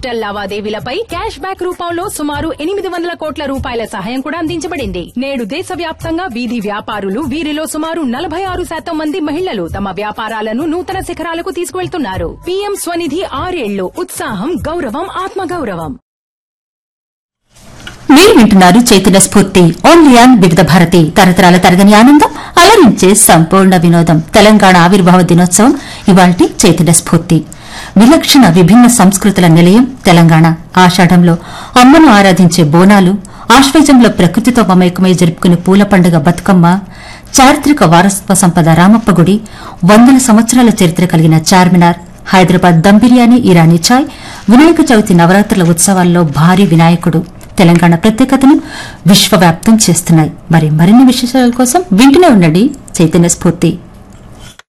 digital లావాదేవీలపై cash back రూపంలో సుమారు ఎనిమిది వందల కోట్ల రూపాయల సహాయం కూడా అందించబడింది నేడు దేశవ్యాప్తంగా వీధి వ్యాపారులు వీరిలో సుమారు నలభై ఆరు శాతం మంది మహిళలు తమ వ్యాపారాలను నూతన శిఖరాలకు తీసుకువెళ్తున్నారు పీఎం స్వనిధి ఆరేళ్లు ఉత్సాహం గౌరవం ఆత్మగౌరవం మీరు వింటున్నారు చైతన్య స్ఫూర్తి ఓన్లీ ఆన్ వివిధ భారతి తరతరాల తరగని ఆనందం అలరించే సంపూర్ణ వినోదం తెలంగాణ ఆవిర్భావ దినోత్సవం ఇవాల్టి చైతన్య స్ఫూర్తి విలక్షణ విభిన్న సంస్కృతుల నిలయం తెలంగాణ ఆషాఢంలో అమ్మను ఆరాధించే బోనాలు ఆశ్వేజంలో ప్రకృతితో మమేకమై జరుపుకునే పూల పండుగ బతుకమ్మ చారిత్రక వారసత్వ సంపద రామప్ప గుడి వందల సంవత్సరాల చరిత్ర కలిగిన చార్మినార్ హైదరాబాద్ దమ్ బిర్యానీ ఇరానీ చాయ్ వినాయక చవితి నవరాత్రుల ఉత్సవాల్లో భారీ వినాయకుడు తెలంగాణ ప్రత్యేకతను విశ్వవ్యాప్తం చేస్తున్నాయి మరి మరిన్ని విశేషాల కోసం వింటూనే ఉండండి చైతన్య స్ఫూర్తి